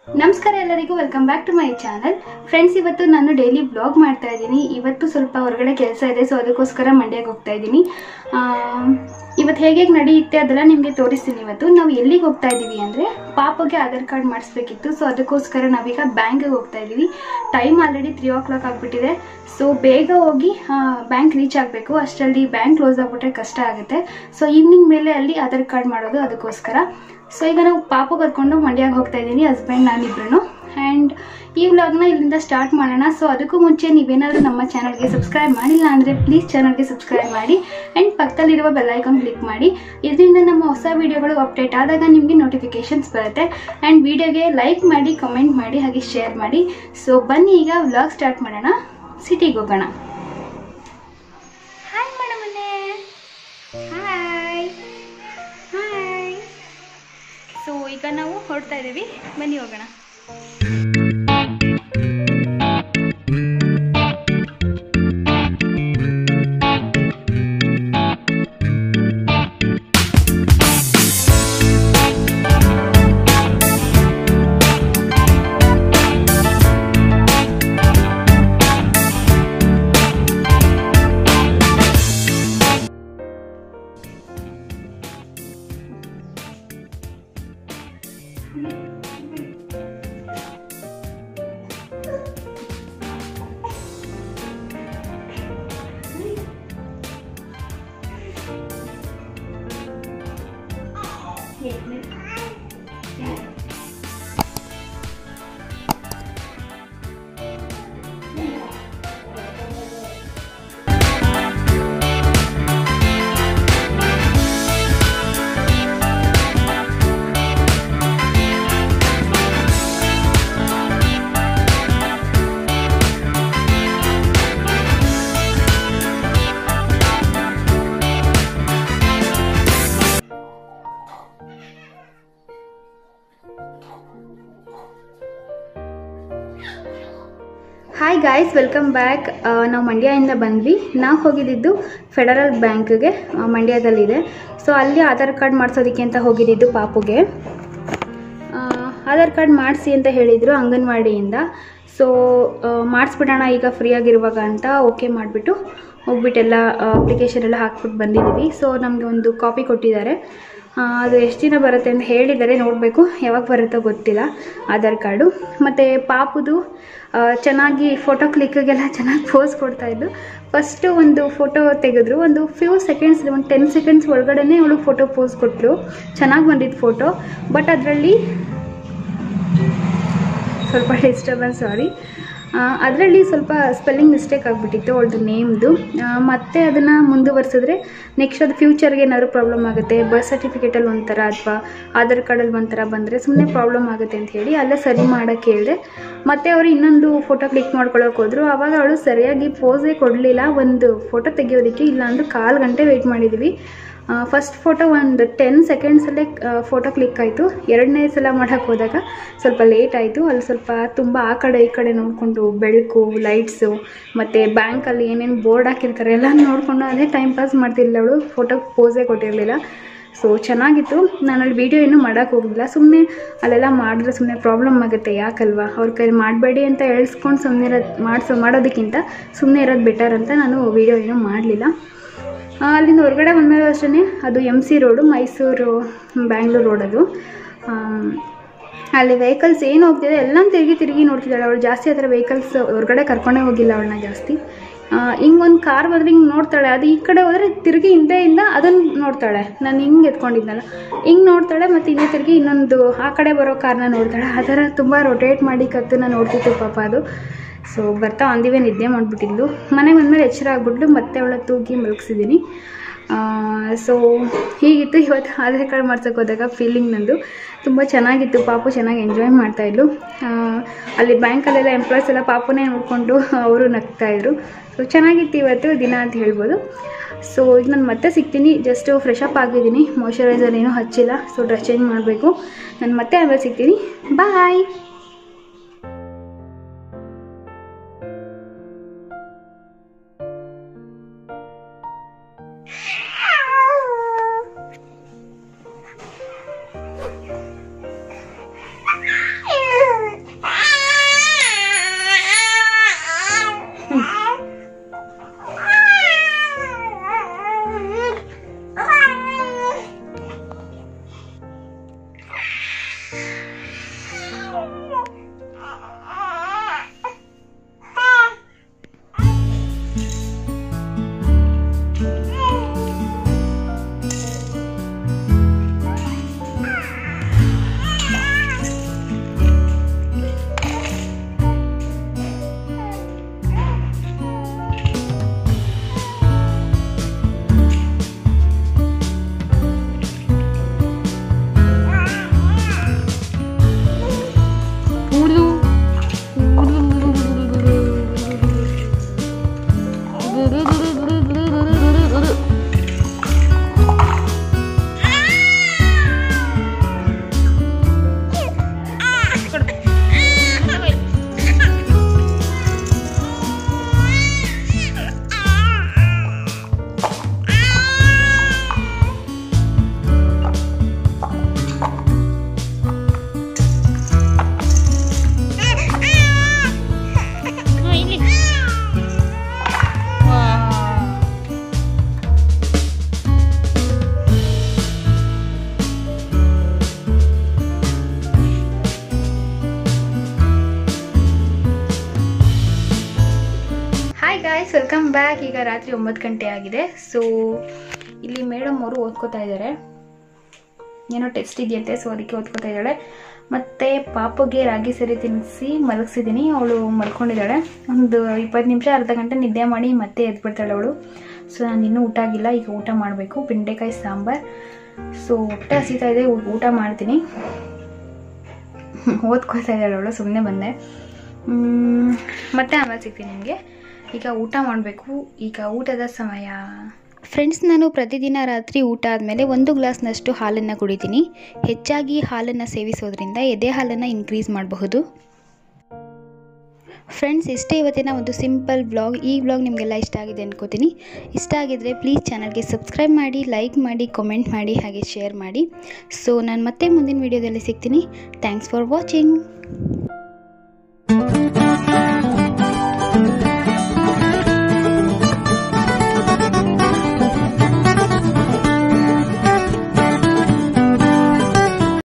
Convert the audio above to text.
ನಮಸ್ಕಾರ ಎಲ್ಲರಿಗೂ welcome back to my channel friends ಇವತ್ತು ನಾನು ಡೈಲಿ ಬ್ಲಾಗ್ ಮಾಡ್ತಾ ಇದ್ದೀನಿ ಇವತ್ತು ಸ್ವಲ್ಪ ಹೊರಗಡೆ ಕೆಲಸ ಇದೆ ಸೊ ಅದಕ್ಕೋಸ್ಕರ ಮಂಡ್ಯಕ್ಕೆ ಹೋಗ್ತಾ ಇದ್ದೀನಿ ಇವತ್ತು ಹೇಗೆ ಹೇಗೆ ನಡೆಯುತ್ತೆ ಅದೆಲ್ಲ ನಿಮಗೆ ತೋರಿಸ್ತೀನಿ ಇವತ್ತು ನಾವು ಎಲ್ಲಿಗೆ ಹೋಗ್ತಾ ಇದ್ದೀವಿ ಅಂದರೆ ಪಾಪಗೆ ಆಧಾರ್ ಕಾರ್ಡ್ ಮಾಡಿಸ್ಬೇಕಿತ್ತು ಸೊ ಅದಕ್ಕೋಸ್ಕರ ನಾವೀಗ ಬ್ಯಾಂಕಿಗೆ ಹೋಗ್ತಾ ಇದ್ದೀವಿ time already three o'clock ಆಗಿಬಿಟ್ಟಿದೆ ಸೊ ಬೇಗ ಹೋಗಿ ಬ್ಯಾಂಕ್ ರೀಚ್ ಆಗಬೇಕು ಅಷ್ಟರಲ್ಲಿ ಬ್ಯಾಂಕ್ ಕ್ಲೋಸ್ ಆಗಿಬಿಟ್ರೆ ಕಷ್ಟ ಆಗುತ್ತೆ ಸೊ ಈವ್ನಿಂಗ್ ಮೇಲೆ ಅಲ್ಲಿ ಆಧಾರ್ ಕಾರ್ಡ್ ಮಾಡೋದು ಅದಕ್ಕೋಸ್ಕರ ಸೊ ಈಗ ನಾವು ಪಾಪು ಕರ್ಕೊಂಡು ಮಂಡ್ಯಕ್ಕೆ ಹೋಗ್ತಾ ಇದ್ದೀನಿ ಹಸ್ಬೆಂಡ್ ನಾನಿಬ್ರು ಆ್ಯಂಡ್ ಈ ವ್ಲಾಗ್ನ ಇಲ್ಲಿಂದ ಸ್ಟಾರ್ಟ್ ಮಾಡೋಣ ಸೊ ಅದಕ್ಕೂ ಮುಂಚೆ ನೀವೇನಾದರೂ ನಮ್ಮ ಚಾನಲ್ಗೆ ಸಬ್ಸ್ಕ್ರೈಬ್ ಮಾಡಿಲ್ಲ ಅಂದರೆ ಪ್ಲೀಸ್ ಚಾನಲ್ಗೆ ಸಬ್ಸ್ಕ್ರೈಬ್ ಮಾಡಿ ಆ್ಯಂಡ್ ಪಕ್ಕದಲ್ಲಿರುವ ಬೆಲ್ಲೈಕಾನ್ ಕ್ಲಿಕ್ ಮಾಡಿ ಇದರಿಂದ ನಮ್ಮ ಹೊಸ ವಿಡಿಯೋಗಳು ಅಪ್ಡೇಟ್ ಆದಾಗ ನಿಮಗೆ ನೋಟಿಫಿಕೇಶನ್ಸ್ ಬರುತ್ತೆ ಆ್ಯಂಡ್ ವಿಡಿಯೋಗೆ ಲೈಕ್ ಮಾಡಿ ಕಮೆಂಟ್ ಮಾಡಿ ಹಾಗೆ ಶೇರ್ ಮಾಡಿ ಸೊ ಬನ್ನಿ ಈಗ ವ್ಲಾಗ್ ಸ್ಟಾರ್ಟ್ ಮಾಡೋಣ ಸಿಟಿಗೆ ಹೋಗೋಣ ಹಾಯ್ ಮೇಡಮನ್ನೇ ಹಾಯ್ ಹಾಯ್ ಸೊ ಈಗ ನಾವು ಹೊರಡ್ತಾ ಇದ್ದೀವಿ ಬನ್ನಿ ಹೋಗೋಣ ಹಾಯ್ ಗಾಯ್ಸ್ ವೆಲ್ಕಮ್ ಬ್ಯಾಕ್ ನಾವು ಮಂಡ್ಯದಿಂದ ಬಂದ್ವಿ ನಾವು ಹೋಗಿದ್ದಿದ್ದು ಫೆಡರಲ್ ಬ್ಯಾಂಕ್ಗೆ ಮಂಡ್ಯದಲ್ಲಿದೆ ಸೊ ಅಲ್ಲಿ ಆಧಾರ್ ಕಾರ್ಡ್ ಮಾಡಿಸೋದಕ್ಕೆ ಅಂತ ಹೋಗಿದ್ದಿದ್ದು ಪಾಪುಗೆ ಆ, ಆಧಾರ್ ಕಾರ್ಡ್ ಮಾಡಿಸಿ ಅಂತ ಹೇಳಿದರು ಅಂಗನವಾಡಿಯಿಂದ ಸೊ ಮಾಡಿಸ್ಬಿಡೋಣ ಈಗ ಫ್ರೀ ಆಗಿರುವಾಗ ಅಂತ ಓಕೆ ಮಾಡಿಬಿಟ್ಟು ಹೋಗ್ಬಿಟ್ಟೆಲ್ಲ ಅಪ್ಲಿಕೇಶನ್ ಎಲ್ಲ ಹಾಕ್ಬಿಟ್ಟು ಬಂದಿದ್ದೀವಿ ಸೊ ನಮಗೆ ಒಂದು ಕಾಪಿ ಕೊಟ್ಟಿದ್ದಾರೆ ಆ, ಅದು ಎಷ್ಟು ದಿನ ಬರುತ್ತೆ ಅಂತ ಹೇಳಿದ್ದಾರೆ ನೋಡಬೇಕು ಯಾವಾಗ ಬರುತ್ತೋ ಗೊತ್ತಿಲ್ಲ ಆಧಾರ್ ಕಾರ್ಡು ಮತ್ತು ಪಾಪುದು ಆ, ಚೆನ್ನಾಗಿ ಫೋಟೋ ಕ್ಲಿಕ್ಗೆಲ್ಲ ಚೆನ್ನಾಗಿ ಪೋಸ್ ಕೊಡ್ತಾಯಿದ್ದು ಫಸ್ಟು ಒಂದು ಫೋಟೋ ತೆಗೆದ್ರು ಒಂದು ಫ್ಯೂ ಸೆಕೆಂಡ್ಸ್ ಒಂದು ಟೆನ್ ಸೆಕೆಂಡ್ಸ್ ಒಳಗಡೆ ಅವಳು ಫೋಟೋ ಪೋಸ್ ಕೊಟ್ಟರು ಚೆನ್ನಾಗಿ ಬಂದಿದ್ದು ಫೋಟೋ ಬಟ್ ಅದರಲ್ಲಿ ಸ್ವಲ್ಪ ಡಿಸ್ಟರ್ಬೆನ್ಸ್ ಸಾರಿ ಅದರಲ್ಲಿ ಸ್ವಲ್ಪ ಸ್ಪೆಲ್ಲಿಂಗ್ ಮಿಸ್ಟೇಕ್ ಆಗಿಬಿಟ್ಟಿತ್ತು ಅವಳದು ನೇಮ್ದು ಮತ್ತೆ ಅದನ್ನು ಮುಂದುವರಿಸಿದ್ರೆ ನೆಕ್ಸ್ಟ್ ಅದು ಫ್ಯೂಚರ್ಗೆ ಏನಾದರೂ ಪ್ರಾಬ್ಲಮ್ ಆಗುತ್ತೆ ಬರ್ತ್ ಸರ್ಟಿಫಿಕೇಟಲ್ಲಿ ಒಂಥರ ಅಥವಾ ಆಧಾರ್ ಕಾರ್ಡಲ್ಲಿ ಒಂಥರ ಬಂದರೆ ಸುಮ್ಮನೆ ಪ್ರಾಬ್ಲಮ್ ಆಗುತ್ತೆ ಅಂತ ಹೇಳಿ ಅಲ್ಲೇ ಸರಿ ಮಾಡೋಕ್ಕೆ ಹೇಳಿದೆ ಮತ್ತು ಅವರು ಇನ್ನೊಂದು ಫೋಟೋ ಕ್ಲಿಕ್ ಮಾಡ್ಕೊಳ್ಳೋಕೆ ಹೋದರು ಆವಾಗ ಅವಳು ಸರಿಯಾಗಿ ಪೋಸೇ ಕೊಡಲಿಲ್ಲ ಒಂದು ಫೋಟೋ ತೆಗಿಯೋದಕ್ಕೆ ಇಲ್ಲಾಂದ್ರೆ ಕಾಲು ಗಂಟೆ ವೆಯ್ಟ್ ಮಾಡಿದ್ವಿ ಫಸ್ಟ್ ಫೋಟೋ ಒಂದು ಟೆನ್ ಸೆಕೆಂಡ್ಸಲ್ಲೇ ಫೋಟೋ ಕ್ಲಿಕ್ ಆಯಿತು ಎರಡನೇ ಸಲ ಮಾಡೋಕ್ಕೆ ಹೋದಾಗ ಸ್ವಲ್ಪ ಲೇಟ್ ಆಯಿತು ಅಲ್ಲಿ ಸ್ವಲ್ಪ ತುಂಬ ಆ ಕಡೆ ಈ ಕಡೆ ನೋಡಿಕೊಂಡು ಬೆಳಕು ಲೈಟ್ಸು ಮತ್ತು ಬ್ಯಾಂಕಲ್ಲಿ ಏನೇನು ಬೋರ್ಡ್ ಹಾಕಿರ್ತಾರೆ ಎಲ್ಲ ನೋಡಿಕೊಂಡು ಅದೇ ಟೈಮ್ ಪಾಸ್ ಮಾಡ್ತಿರಲಿಲ್ಲ ಅವಳು ಫೋಟೋ ಪೋಸೇ ಕೊಟ್ಟಿರಲಿಲ್ಲ ಸೊ ಚೆನ್ನಾಗಿತ್ತು ನಾನು ಅಲ್ಲಿ ವೀಡಿಯೋ ಏನೂ ಮಾಡೋಕ್ಕೆ ಹೋಗಿಲ್ಲ ಸುಮ್ಮನೆ ಅಲ್ಲೆಲ್ಲ ಮಾಡಿದ್ರೆ ಸುಮ್ಮನೆ ಪ್ರಾಬ್ಲಮ್ ಆಗುತ್ತೆ ಯಾಕಲ್ವಾ ಅವ್ರ ಕೈಲಿ ಮಾಡಬೇಡಿ ಅಂತ ಹೇಳ್ಸ್ಕೊಂಡು ಸುಮ್ಮನೆ ಇರೋದು ಮಾಡಿಸೋ ಮಾಡೋದಕ್ಕಿಂತ ಸುಮ್ಮನೆ ಇರೋದು ಬೆಟರ್ ಅಂತ ನಾನು ವೀಡಿಯೋ ಏನೂ ಮಾಡಲಿಲ್ಲ ಆ, ಅಲ್ಲಿಂದ ಹೊರಗಡೆ ಬಂದಮೇಲೆ ಅಷ್ಟೇ ಅದು M C road Mysuru Bangalore road ಅದು ಆಮ್, ಅಲ್ಲಿ ವೆಹಿಕಲ್ಸ್ ಏನು ಹೋಗ್ತಿದೆ ಎಲ್ಲ ತಿರುಗಿ ತಿರುಗಿ ನೋಡ್ತಿದ್ದಾಳೆ ಅವಳು ಜಾಸ್ತಿ ಆ ಥರ ವೆಹಿಕಲ್ಸ್ ಹೊರಗಡೆ ಕರ್ಕೊಂಡೇ ಹೋಗಿಲ್ಲ ಅವಳನ್ನ ಜಾಸ್ತಿ ಹಿಂಗೆ ಒಂದು ಕಾರ್ ಬಂದರೆ ಹಿಂಗೆ ನೋಡ್ತಾಳೆ ಅದು ಈ ಕಡೆ ಹೋದರೆ ತಿರುಗಿ ಹಿಂದೆಯಿಂದ ಅದನ್ನು ನೋಡ್ತಾಳೆ ನಾನು ಹಿಂಗೆ ಎತ್ಕೊಂಡಿದ್ನಲ್ಲ ಹಿಂಗೆ ನೋಡ್ತಾಳೆ ಮತ್ತು ಹಿಂದೆ ತಿರುಗಿ ಇನ್ನೊಂದು ಆ ಕಡೆ ಬರೋ ಕಾರ್ನ ನೋಡ್ತಾಳೆ ಆ ಥರ ತುಂಬ ರೊಟೇಟ್ ಮಾಡಿ ಕತ್ತನ್ನ ನೋಡ್ತಿತ್ತು ಪಾಪ ಅದು ಸೊ ಬರ್ತಾ ಒಂದಿವೆ ನಿದ್ದೆ ಮಾಡಿಬಿಟ್ಟಿದ್ಲು ಮನೆಗೆ ಬಂದಮೇಲೆ ಎಚ್ಚರ ಆಗ್ಬಿಟ್ಲು ಮತ್ತೆ ಅವಳ ತೂಗಿ ಮಲಗಿಸಿದ್ದೀನಿ ಸೊ ಹೀಗಿತ್ತು ಇವತ್ತು ಆಧಾರ್ ಕಾರ್ಡ್ ಮಾಡ್ಸೋಕೆ ಹೋದಾಗ ಫೀಲಿಂಗ್ ನಂದು ತುಂಬ ಚೆನ್ನಾಗಿತ್ತು ಪಾಪು ಚೆನ್ನಾಗಿ ಎಂಜಾಯ್ ಮಾಡ್ತಾಯಿದ್ಲು ಅಲ್ಲಿ ಬ್ಯಾಂಕಲ್ಲೆಲ್ಲ ಎಂಪ್ಲಾಯ್ಸ್ ಎಲ್ಲ ಪಾಪುನೇ ನೋಡಿಕೊಂಡು ಅವರು ನಗ್ತಾಯಿದ್ರು ಸೊ ಚೆನ್ನಾಗಿತ್ತು ಇವತ್ತು ದಿನ ಅಂತ ಹೇಳ್ಬೋದು ಸೊ ಈಗ ನಾನು ಮತ್ತೆ ಸಿಗ್ತೀನಿ ಜಸ್ಟು ಫ್ರೆಶ್ ಅಪ್ ಆಗಿದ್ದೀನಿ ಮಾಯ್ಶ್ಚರೈಸರ್ ಏನೂ ಹಚ್ಚಿಲ್ಲ ಸೊ ಡ್ರೆಸ್ ಚೇಂಜ್ ಮಾಡಬೇಕು ನಾನು ಮತ್ತೆ ಆಮೇಲೆ ಸಿಗ್ತೀನಿ ಬಾಯ್ ವೆಲ್ಕಮ್ ಬ್ಯಾಕ್ ಈಗ ರಾತ್ರಿ ಒಂಬತ್ತು ಗಂಟೆ ಆಗಿದೆ ಸೊ ಇಲ್ಲಿ ಮೇಡಮ್ ಅವರು ಓದ್ಕೋತಾ ಇದ್ದಾರೆ ಏನೋ ಟೆಸ್ಟ್ ಇದೆಯಂತೆ ಸೊ ಅದಕ್ಕೆ ಓದ್ಕೋತಾ ಇದ್ದಾಳೆ ಮತ್ತು ಪಾಪುಗೆ ರಾಗಿ ಸರಿ ತಿನ್ನಿಸಿ ಮಲಗಿಸಿದ್ದೀನಿ ಅವಳು ಮಲ್ಕೊಂಡಿದ್ದಾಳೆ ಒಂದು ಇಪ್ಪತ್ತು ನಿಮಿಷ ಅರ್ಧ ಗಂಟೆ ನಿದ್ದೆ ಮಾಡಿ ಮತ್ತೆ ಎದ್ಬಿಡ್ತಾಳೆ ಅವಳು ಸೊ ನಾನು ಇನ್ನೂ ಊಟ ಆಗಿಲ್ಲ ಈಗ ಊಟ ಮಾಡಬೇಕು ಬೆಂಡೆಕಾಯಿ ಸಾಂಬಾರು ಸೊ ಹೊಟ್ಟೆ ಹಸಿತಾ ಇದೆ ಊ- ಊಟ ಮಾಡ್ತೀನಿ ಓದ್ಕೋತಾ ಇದ್ದಾಳೆ ಅವಳು ಸುಮ್ಮನೆ ಬಂದೆ ಮ್, ಮತ್ತೆ ಆಮೇಲೆ ಸಿಗ್ತೀನಿ ನಿಮಗೆ ಈಗ ಊಟ ಮಾಡಬೇಕು ಈಗ ಊಟದ ಸಮಯ ಫ್ರೆಂಡ್ಸ್ ನಾನು ಪ್ರತಿದಿನ ರಾತ್ರಿ ಊಟ ಆದಮೇಲೆ ಒಂದು ಗ್ಲಾಸ್ನಷ್ಟು ಹಾಲನ್ನು ಕುಡಿತೀನಿ ಹೆಚ್ಚಾಗಿ ಹಾಲನ್ನು ಸೇವಿಸೋದ್ರಿಂದ ಎದೆ ಹಾಲನ್ನು ಇನ್ಕ್ರೀಸ್ ಮಾಡಬಹುದು ಫ್ರೆಂಡ್ಸ್ ಇಷ್ಟೇ ಇವತ್ತಿನ ಒಂದು ಸಿಂಪಲ್ ಬ್ಲಾಗ್ ಈ ಬ್ಲಾಗ್ ನಿಮಗೆಲ್ಲ ಇಷ್ಟ ಆಗಿದೆ ಅನ್ಕೋತೀನಿ ಇಷ್ಟ ಆಗಿದ್ರೆ ಪ್ಲೀಸ್ ಚಾನಲ್ಗೆ ಸಬ್ಸ್ಕ್ರೈಬ್ ಮಾಡಿ ಲೈಕ್ ಮಾಡಿ ಕಮೆಂಟ್ ಮಾಡಿ ಹಾಗೆ ಶೇರ್ ಮಾಡಿ ಸೊ ನಾನು ಮತ್ತೆ ಮುಂದಿನ ವೀಡಿಯೋದಲ್ಲಿ ಸಿಗ್ತೀನಿ ಥ್ಯಾಂಕ್ಸ್ ಫಾರ್ ವಾಚಿಂಗ್